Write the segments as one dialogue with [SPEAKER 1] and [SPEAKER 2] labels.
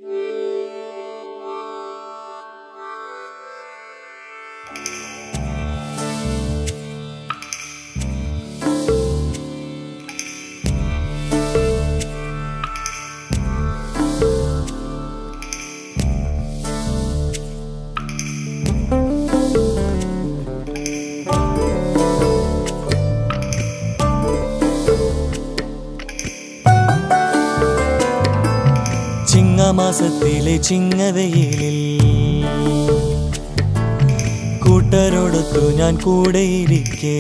[SPEAKER 1] ചിങ്ങമാസത്തിലെ ചിങ്ങവെയിലിൽ കൂട്ടരോടൊത്തു ഞാൻ കൂടെയിരിക്കേ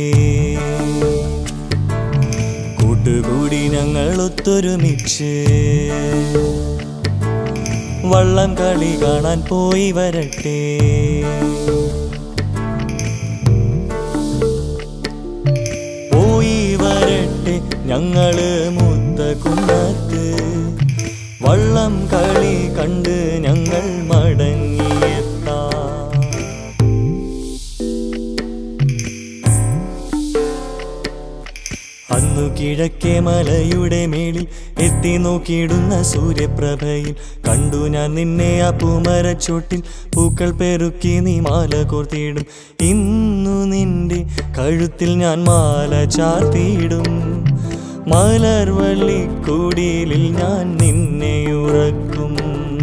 [SPEAKER 1] കൂട്ടുകൂടി ഞങ്ങൾ ഒത്തൊരുമിച്ച് വള്ളം കളി കാണാൻ പോയി വരട്ടെ പോയി വരട്ടെ ഞങ്ങള് മൂത്ത കുന്നത്ത് വള്ളം കളി കണ്ട് ഞങ്ങൾ മടങ്ങിയെത്താം അന്നു കിഴക്കേ മലയുടെ മേളിൽ എത്തി നോക്കിയിടുന്ന സൂര്യപ്രഭയിൽ കണ്ടു ഞാൻ നിന്നെ ആ പൂമരച്ചോട്ടിൽ പൂക്കൾ പെറുക്കി നീ മാല കോർത്തിയിടും ഇന്നു നിന്റെ കഴുത്തിൽ ഞാൻ മാല ചാർത്തിയിടും മലർവള്ളിക്കൂടിയിലിൽ ഞാൻ നിന്നെ ഉറക്കും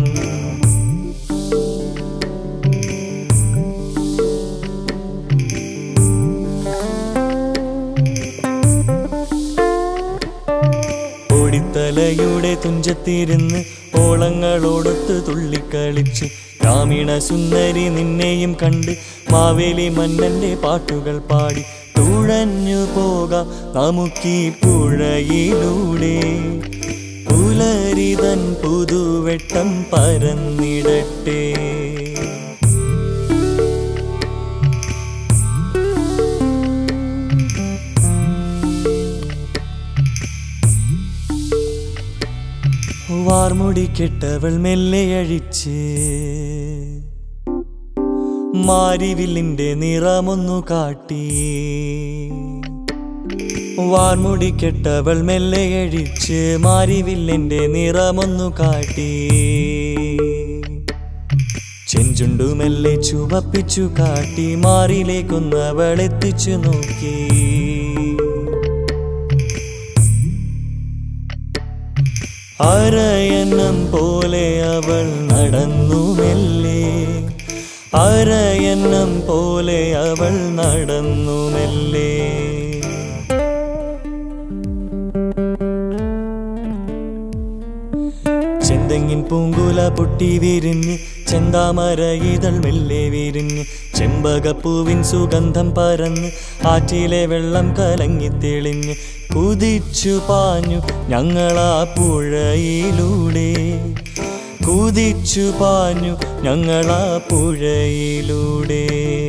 [SPEAKER 1] ഓടിത്തലയുടെ തുഞ്ചത്തിരുന്ന് ഓളങ്ങളോടൊത്ത് തുള്ളിക്കളിച്ച് ഗ്രാമീണ സുന്ദരി നിന്നെയും കണ്ട് മാവേലി മന്നന്റെ പാട്ടുകൾ പാടി തുഴഞ്ഞു പോകാം നമുക്കീ പുഴയിലൂടെ പുലരിതൻ പുതുവെട്ടം പരന്നിടട്ടെ വാർമുടി കെട്ടവൾ മെല്ലെ അഴിച്ച് മാരിവില്ലിന്റെ നിറമൊന്നു കാട്ടി വാർമുടി കെട്ടവൾ മെല്ലെ അഴിച്ച് മാരിവില്ലിന്റെ നിറമൊന്നു കാട്ടി ചെഞ്ചുണ്ടു മെല്ലെ ചുവപ്പിച്ചു കാട്ടി മാറിലേക്കൊന്നവൾ എത്തിച്ചു നോക്കി അരയന്നം പോലെ അവൾ നടന്നു മെല്ലെ അരയന്നം പോലെ അവൾ നടന്നു മെല്ലെ ചെന്തെങ്ങിൻ പൂങ്കുല പൊട്ടി വിരിഞ്ഞ് ചെന്താമര ഇതൾ മെല്ലെ വിരിഞ്ഞ് ചെമ്പകപ്പൂവിൻ സുഗന്ധം പരന്ന് ആറ്റിലെ വെള്ളം കലങ്ങി തെളിഞ്ഞ് കുതിച്ചു പാഞ്ഞു ഞങ്ങളാ പുഴയിലൂടെ കുതിച്ചു പാഞ്ഞു ഞങ്ങളാ പുഴയിലൂടെ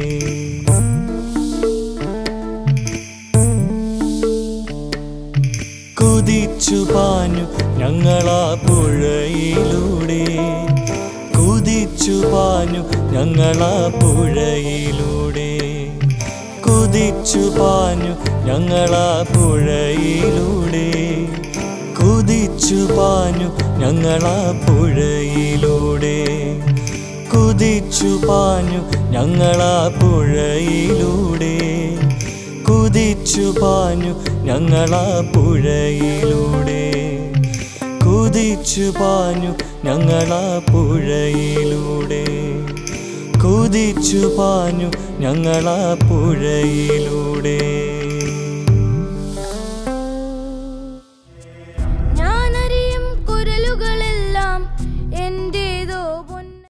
[SPEAKER 1] കുതിച്ചു പാഞ്ഞു ഞങ്ങളാ പുഴയിലൂടെ കുതിച്ചു പാഞ്ഞു ഞങ്ങളാ പുഴയിലൂടെ കുതിച്ചു പാഞ്ഞു ഞങ്ങളാ പുഴയിലൂടെ കുതിച്ചു പാഞ്ഞു ഞങ്ങളാ പുഴയിലൂടെ കുതിച്ചു പാഞ്ഞു ഞങ്ങളാ പുഴയിലൂടെ കുതിച്ചു പാഞ്ഞു ഞങ്ങളാ പുഴയിലൂടെ കുതിച്ചു പാഞ്ഞു ഞങ്ങളാ പുഴയിലൂടെ കുതിച്ചു പാഞ്ഞു ഞങ്ങളാ പുഴയിലൂടെ